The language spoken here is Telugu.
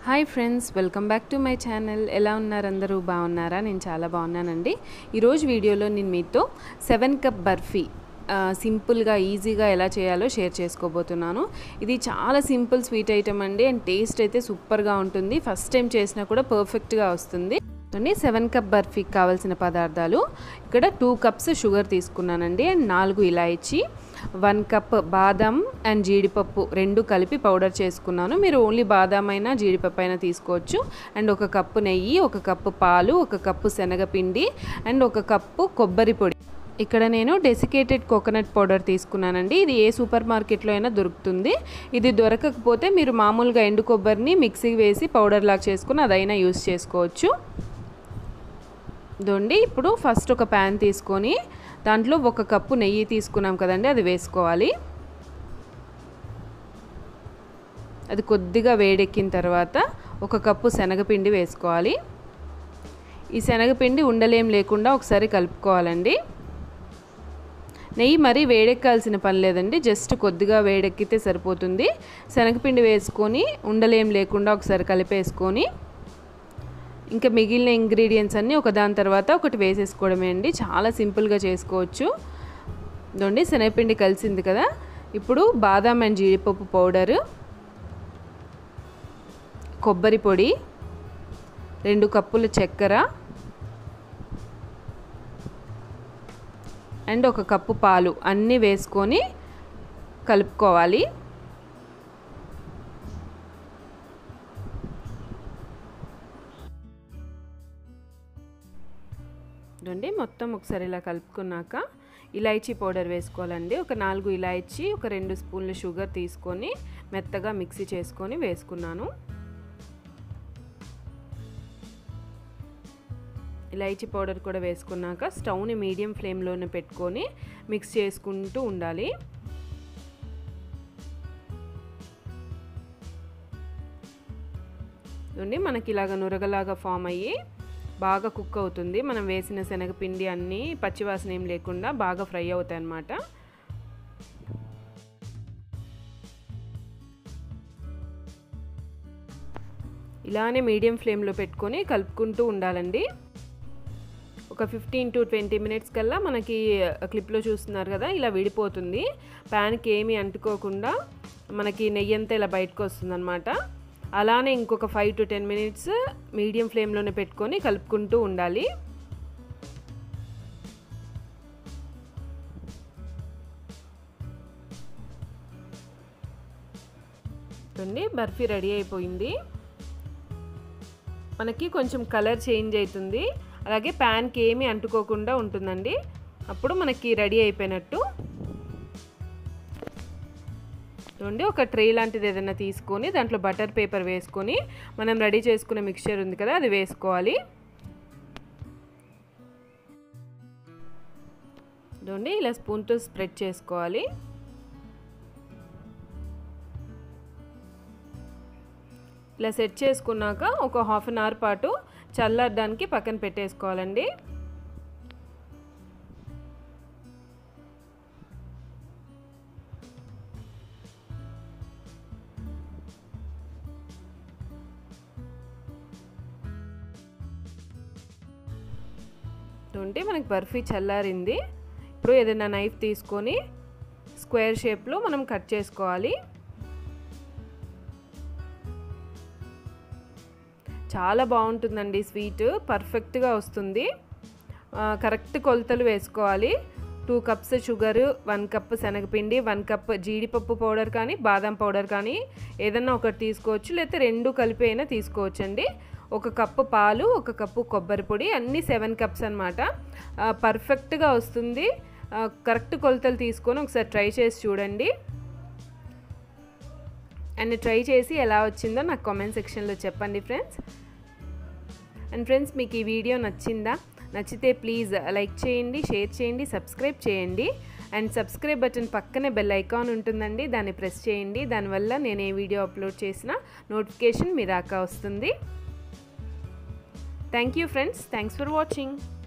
hi friends welcome back to my channel ఎలా ఉన్నారు అందరూ బాగున్నారా నేను చాలా బాగున్నానండి ఈరోజు వీడియోలో నేను మీతో సెవెన్ కప్ బర్ఫీ ఆ, సింపుల్గా ఈజీగా ఎలా చేయాలో షేర్ చేసుకోబోతున్నాను ఇది చాలా సింపుల్ స్వీట్ ఐటమ్ అండి అండ్ టేస్ట్ అయితే సూపర్గా ఉంటుంది ఫస్ట్ టైం చేసినా కూడా పర్ఫెక్ట్గా వస్తుంది అండి సెవెన్ కప్ బర్ఫీకి కావాల్సిన పదార్థాలు ఇక్కడ టూ కప్స్ షుగర్ తీసుకున్నానండి అండ్ నాలుగు ఇలాయచి వన్ కప్ బాదం అండ్ జీడిపప్పు రెండు కలిపి పౌడర్ చేసుకున్నాను మీరు ఓన్లీ బాదం అయినా జీడిపప్పు అయినా తీసుకోవచ్చు అండ్ ఒక కప్పు నెయ్యి ఒక కప్పు పాలు ఒక కప్పు శనగపిండి అండ్ ఒక కప్పు కొబ్బరి పొడి ఇక్కడ నేను డెసికేటెడ్ కోకోనట్ పౌడర్ తీసుకున్నానండి ఇది ఏ సూపర్ మార్కెట్లో అయినా దొరుకుతుంది ఇది దొరకకపోతే మీరు మామూలుగా ఎండు కొబ్బరిని మిక్సీ వేసి పౌడర్ లాగా చేసుకుని అదైనా యూస్ చేసుకోవచ్చు ఇదండి ఇప్పుడు ఫస్ట్ ఒక ప్యాన్ తీసుకొని దాంట్లో ఒక కప్పు నెయ్యి తీసుకున్నాం కదండి అది వేసుకోవాలి అది కొద్దిగా వేడెక్కిన తర్వాత ఒక కప్పు శనగపిండి వేసుకోవాలి ఈ శనగపిండి ఉండలేం లేకుండా ఒకసారి కలుపుకోవాలండి నెయ్యి మరీ వేడెక్కాల్సిన పని లేదండి జస్ట్ కొద్దిగా వేడెక్కితే సరిపోతుంది శనగపిండి వేసుకొని ఉండలేం లేకుండా ఒకసారి కలిపేసుకొని ఇంకా మిగిలిన ఇంగ్రీడియంట్స్ అన్నీ ఒకదాని తర్వాత ఒకటి వేసేసుకోవడమే అండి చాలా సింపుల్గా చేసుకోవచ్చు ఇదండి శనగపిండి కలిసింది కదా ఇప్పుడు బాదాం అండ్ జీడిపప్పు పౌడరు కొబ్బరి పొడి రెండు కప్పుల చక్కెర అండ్ ఒక కప్పు పాలు అన్నీ వేసుకొని కలుపుకోవాలి చూడండి మొత్తం ఒకసారి ఇలా కలుపుకున్నాక ఇలాయచీ పౌడర్ వేసుకోవాలండి ఒక నాలుగు ఇలాయచీ ఒక రెండు స్పూన్లు షుగర్ తీసుకొని మెత్తగా మిక్సీ చేసుకొని వేసుకున్నాను ఇలాయచీ పౌడర్ కూడా వేసుకున్నాక స్టవ్ని మీడియం ఫ్లేమ్లోనే పెట్టుకొని మిక్స్ చేసుకుంటూ ఉండాలి చూడండి మనకి ఇలాగ నురగలాగా ఫామ్ అయ్యి బాగా కుక్ అవుతుంది మనం వేసిన శనగపిండి అన్నీ పచ్చివాసన ఏం లేకుండా బాగా ఫ్రై అవుతాయి అన్నమాట ఇలానే మీడియం ఫ్లేమ్లో పెట్టుకొని కలుపుకుంటూ ఉండాలండి ఒక ఫిఫ్టీన్ టు ట్వంటీ మినిట్స్ కల్లా మనకి క్లిప్లో చూస్తున్నారు కదా ఇలా విడిపోతుంది ప్యాన్కి ఏమీ అంటుకోకుండా మనకి నెయ్యి అంతా ఇలా బయటకు వస్తుంది అలానే ఇంకొక five to ten minutes medium ఫ్లేమ్లోనే పెట్టుకొని కలుపుకుంటూ ఉండాలి చూడండి బర్ఫీ రెడీ అయిపోయింది మనకి కొంచెం కలర్ చేంజ్ అవుతుంది అలాగే ప్యాన్కి ఏమీ అంటుకోకుండా ఉంటుందండి అప్పుడు మనకి రెడీ అయిపోయినట్టు చూడండి ఒక ట్రే లాంటిది ఏదైనా తీసుకొని దాంట్లో బటర్ పేపర్ వేసుకొని మనం రెడీ చేసుకునే మిక్చర్ ఉంది కదా అది వేసుకోవాలి చూడండి ఇలా స్పూన్తో స్ప్రెడ్ చేసుకోవాలి ఇలా సెట్ చేసుకున్నాక ఒక హాఫ్ అన్ అవర్ పాటు చల్లారడానికి పక్కన పెట్టేసుకోవాలండి ఉంటే మనకి బర్ఫీ చల్లారింది ఇప్పుడు ఏదైనా నైఫ్ తీసుకొని స్క్వేర్ షేప్లో మనం కట్ చేసుకోవాలి చాలా బాగుంటుందండి స్వీట్ పర్ఫెక్ట్గా వస్తుంది కరెక్ట్ కొలతలు వేసుకోవాలి two cups sugar one cup శనగపిండి వన్ కప్ జీడిపప్పు పౌడర్ కానీ బాదం పౌడర్ కానీ ఏదన్నా ఒకటి తీసుకోవచ్చు లేకపోతే రెండు కలిపి అయినా తీసుకోవచ్చు అండి ఒక కప్పు పాలు ఒక కప్పు కొబ్బరి పొడి అన్నీ సెవెన్ కప్స్ అనమాట పర్ఫెక్ట్గా వస్తుంది కరెక్ట్ కొలతలు తీసుకొని ఒకసారి ట్రై చేసి చూడండి అండ్ ట్రై చేసి ఎలా వచ్చిందో నాకు కామెంట్ సెక్షన్లో చెప్పండి ఫ్రెండ్స్ అండ్ ఫ్రెండ్స్ మీకు ఈ వీడియో నచ్చిందా నచ్చితే ప్లీజ్ లైక్ చేయండి షేర్ చేయండి సబ్స్క్రైబ్ చేయండి అండ్ సబ్స్క్రైబ్ బటన్ పక్కనే బెల్ ఐకాన్ ఉంటుందండి దాన్ని ప్రెస్ చేయండి దానివల్ల నేను ఏ వీడియో అప్లోడ్ చేసినా నోటిఫికేషన్ మీ దాకా వస్తుంది thank you friends thanks for watching